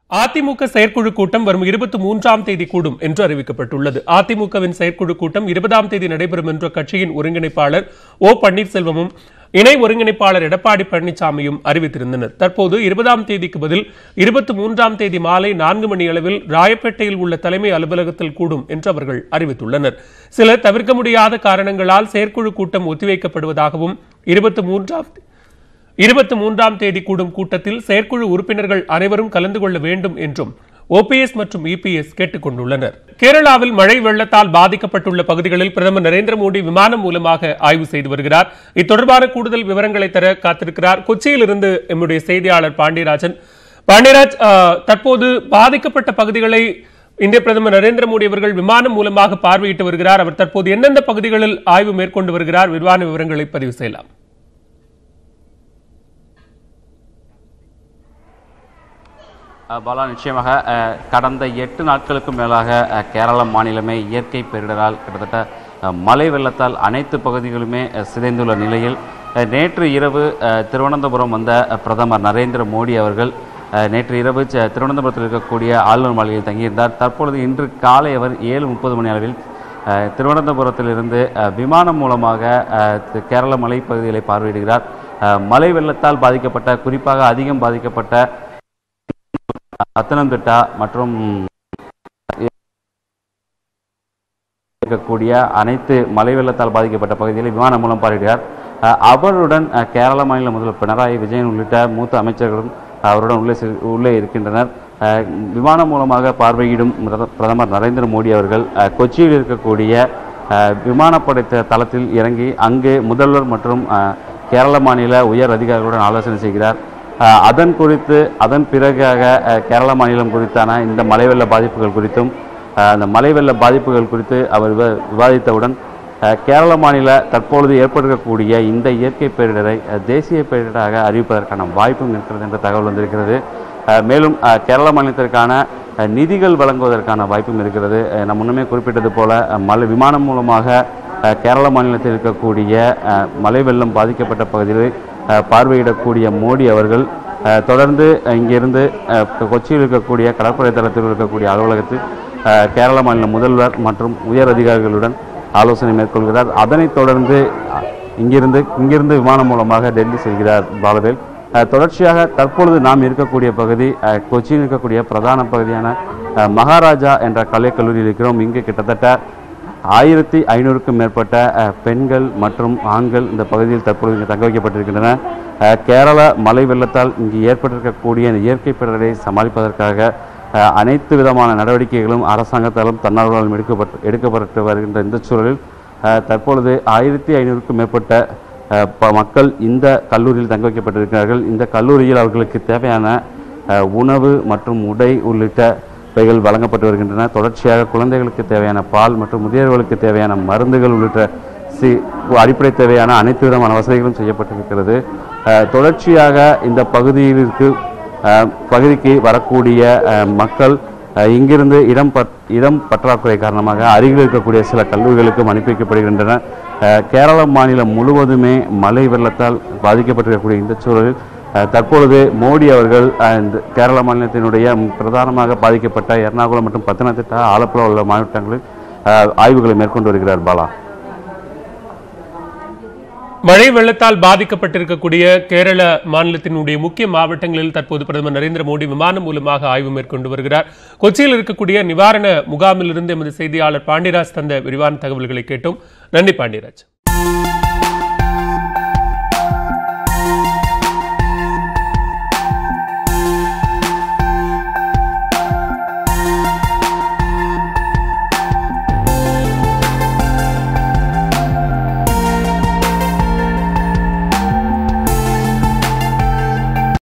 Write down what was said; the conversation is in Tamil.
அதிமுக செயற்குழு கூட்டம் வரும் இருபத்தி மூன்றாம் தேதி கூடும் என்று அறிவிக்கப்பட்டுள்ளது அதிமுகவின் செயற்குழு கூட்டம் இருபதாம் தேதி நடைபெறும் என்று கட்சியின் ஒருங்கிணைப்பாளர் ஓ பன்னீர்செல்வமும் இணை ஒருங்கிணைப்பாளர் எடப்பாடி பழனிசாமியும் அறிவித்திருந்தனர் தற்போது இருபதாம் தேதிக்கு பதில் இருபத்தி மூன்றாம் தேதி மாலை நான்கு மணி அளவில் ராயப்பேட்டையில் உள்ள தலைமை அலுவலகத்தில் கூடும் என்று அவர்கள் அறிவித்துள்ளனர் சில தவிர்க்க முடியாத காரணங்களால் செயற்குழு கூட்டம் ஒத்திவைக்கப்படுவதாகவும் இருபத்தி மூன்றாம் இருபத்தி மூன்றாம் தேதி கூடும் கூட்டத்தில் செயற்குழு உறுப்பினர்கள் அனைவரும் கலந்து கொள்ள வேண்டும் என்றும் ஓபிஎஸ் மற்றும் இபிஎஸ் கேட்டுக் கொண்டுள்ளனர் கேரளாவில் மழை வெள்ளத்தால் பாதிக்கப்பட்டுள்ள பகுதிகளில் பிரதமர் நரேந்திர மோடி விமானம் மூலமாக ஆய்வு செய்து வருகிறார் இத்தொடர்பான கூடுதல் விவரங்களை தர காத்திருக்கிறார் கொச்சியிலிருந்து எம்முடைய செய்தியாளர் பாண்டியராஜன் பாண்டியராஜ் அஹ், தற்போது பாதிக்கப்பட்ட பகுதிகளை இந்திய பிரதமர் நரேந்திர மோடி அவர்கள் விமானம் மூலமாக பார்வையிட்டு வருகிறார் அவர் தற்போது எந்தெந்த பகுதிகளில் ஆய்வு மேற்கொண்டு வருகிறார் விரிவான விவரங்களை பதிவு செய்யலாம் அஹ் பாலா நிச்சயமாக அஹ், கடந்த எட்டு நாட்களுக்கும் மேலாக அஹ், கேரள மாநிலமே இயற்கை பேரிடரால் கிட்டத்தட்ட அஹ், மழை வெள்ளத்தால் அனைத்து பகுதிகளுமே அஹ், சிதைந்துள்ள நிலையில் அஹ், நேற்று இரவு அஹ், திருவனந்தபுரம் வந்த அஹ், பிரதமர் நரேந்திர மோடி அவர்கள் அஹ், நேற்று இரவு ச- திருவனந்தபுரத்தில் இருக்கக்கூடிய ஆளுநர் மாளிகையில் தங்கியிருந்தார் தற்பொழுது இன்று காலை அவர் ஏழு முப்பது மணி அளவில் அஹ், திருவனந்தபுரத்திலிருந்து அஹ், விமானம் மூலமாக அஹ், தி- கேரள மலைப்பகுதிகளை பார்வையிடுகிறார் அஹ், மழை வெள்ளத்தால் பாதிக்கப்பட்ட குறிப்பாக அதிகம் பாதிக்கப்பட்ட பத்தனந்திட்டா மற்றும் இருக்கக்கூடிய அனைத்து மழை வெள்ளத்தால் பாதிக்கப்பட்ட பகுதிகளை விமானம் மூலம் பார்வையிடுகிறார் அஹ் அவருடன் அஹ், கேரள மாநில முதல்வர் பினராயி விஜயன் உள்ளிட்ட மூத்த அமைச்சர்களும் அவருடன் உள்ளே செல்- உள்ளே இருக்கின்றனர் அஹ், விமானம் மூலமாக பார்வையிடும் பிரத- பிரதமர் நரேந்திர மோடி அவர்கள் அஹ், கொச்சியில் இருக்கக்கூடிய அஹ், விமானப்படை த- தளத்தில் இறங்கி அங்கு முதல்வர் மற்றும் அஹ், கேரள மாநில உயர் அதிகாரிகளுடன் ஆலோசனை செய்கிறார் அஹ் அதன் குறித்து அதன் பிறகாக அஹ், கேரள மாநிலம் குறித்தான இந்த மழை வெள்ள பாதிப்புகள் குறித்தும் அஹ், அந்த மழை வெள்ள பாதிப்புகள் குறித்து அவர் விவ- விவாதித்தவுடன் அஹ், கேரள மாநில தற்பொழுது ஏற்பட்டிருக்கக்கூடிய இந்த இயற்கை பேரிடரை அஹ், தேசிய பேரிடராக அறிவிப்பதற்கான வாய்ப்பும் இருக்கிறது என்ற தகவல் வந்திருக்கிறது அஹ், மேலும் அஹ், கேரள மாநிலத்திற்கான அஹ், நிதிகள் வழங்குவதற்கான வாய்ப்பும் இருக்கிறது அஹ், நான் முன்னமே குறிப்பிட்டது போல அஹ், மழை விமானம் மூலமாக அஹ், கேரள மாநிலத்தில் இருக்கக்கூடிய அஹ், மழை வெள்ளம் பாதிக்கப்பட்ட பகுதிகளில் அஹ், பார்வையிடக்கூடிய மோடி அவர்கள் அஹ், தொடர்ந்து அஹ், இங்கிருந்து அஹ், கொச்சியில் இருக்கக்கூடிய கடற்படை தளத்தில் இருக்கக்கூடிய அலுவலகத்தில் அஹ், கேரள மாநில முதல்வர் மற்றும் உயர் அதிகாரிகளுடன் ஆலோசனை மேற்கொள்கிறார் அதனைத் தொடர்ந்து அஹ், இங்கிருந்து இங்கிருந்து விமானம் மூலமாக டெல்லி செல்கிறார் பாலவேல் அஹ், தொடர்ச்சியாக தற்பொழுது நாம் இருக்கக்கூடிய பகுதி அஹ், கொச்சியில் இருக்கக்கூடிய பிரதான பகுதியான அஹ், மகாராஜா என்ற கலைக்கல்லூரியில் இருக்கிறோம் இங்கு கிட்டத்தட்ட ஆயிரத்தி ஐநூறுக்கும் மேற்பட்ட அஹ், பெண்கள் மற்றும் ஆண்கள் இந்த பகுதியில் தற்பொழுது இங்கு தங்க வைக்கப்பட்டிருக்கின்றன அஹ், கேரள மழை வெள்ளத்தால் இங்கு ஏற்பட்டிருக்கக்கூடிய இந்த இயற்கை பேரிடரை சமாளிப்பதற்காக அஹ், அனைத்து விதமான நடவடிக்கைகளும் அரசாங்கத்தாலும் தன்னார்வலாலும் எடுக்கப்பட்டு எடுக்கப்பட்டு வருகின்ற இந்த சூழலில் அஹ், தற்பொழுது ஆயிரத்தி ஐநூறுக்கும் மேற்பட்ட அஹ், ப- மக்கள் இந்த கல்லூரியில் தங்க வைக்கப்பட்டிருக்கிறார்கள் இந்த கல்லூரியில் அவர்களுக்கு தேவையான அஹ், உணவு மற்றும் உடை உள்ளிட்ட இவைகள் வழங்கப்பட்டு வருகின்றன தொடர்ச்சியாக குழந்தைகளுக்கு தேவையான பால் மற்றும் முதியோர்களுக்கு தேவையான மருந்துகள் உள்ளிட்ட சி அடிப்படை தேவையான அனைத்து விதமான வசதிகளும் செய்யப்பட்டிருக்கிறது அஹ், தொடர்ச்சியாக இந்த பகுதியிற்கு அஹ், பகுதிக்கு வரக்கூடிய அஹ், மக்கள் அஹ், இங்கிருந்து இடம் பற் இடம் பற்றாக்குறை காரணமாக அருகில் இருக்கக்கூடிய சில கல்லூரிகளுக்கும் அனுப்பி வைக்கப்படுகின்றன அஹ், கேரள மாநிலம் முழுவதுமே மழை வெள்ளத்தால் பாதிக்கப்பட்டிருக்கக்கூடிய இந்த சூழலில் அஹ், தற்பொழுது மோடி அவர்கள் அஹ், இந்த கேரள மாநிலத்தினுடைய பிரதானமாக பாதிக்கப்பட்ட எர்ணாகுளம் மற்றும் பத்தனந்திட்டா ஆலப்புழா உள்ள மாவட்டங்களில் அஹ், ஆய்வுகளை மேற்கொண்டு வருகிறார் பாலா மழை வெள்ளத்தால் பாதிக்கப்பட்டிருக்கக்கூடிய கேரள மாநிலத்தினுடைய முக்கிய மாவட்டங்களில் தற்போது பிரதமர் நரேந்திர மோடி விமானம் மூலமாக ஆய்வு மேற்கொண்டு வருகிறார் கொச்சியில் இருக்கக்கூடிய நிவாரண முகாமிலிருந்து எமது செய்தியாளர் பாண்டியராஜ் தந்த விரிவான தகவல்களை கேட்டோம் நன்றி பாண்டியராஜ்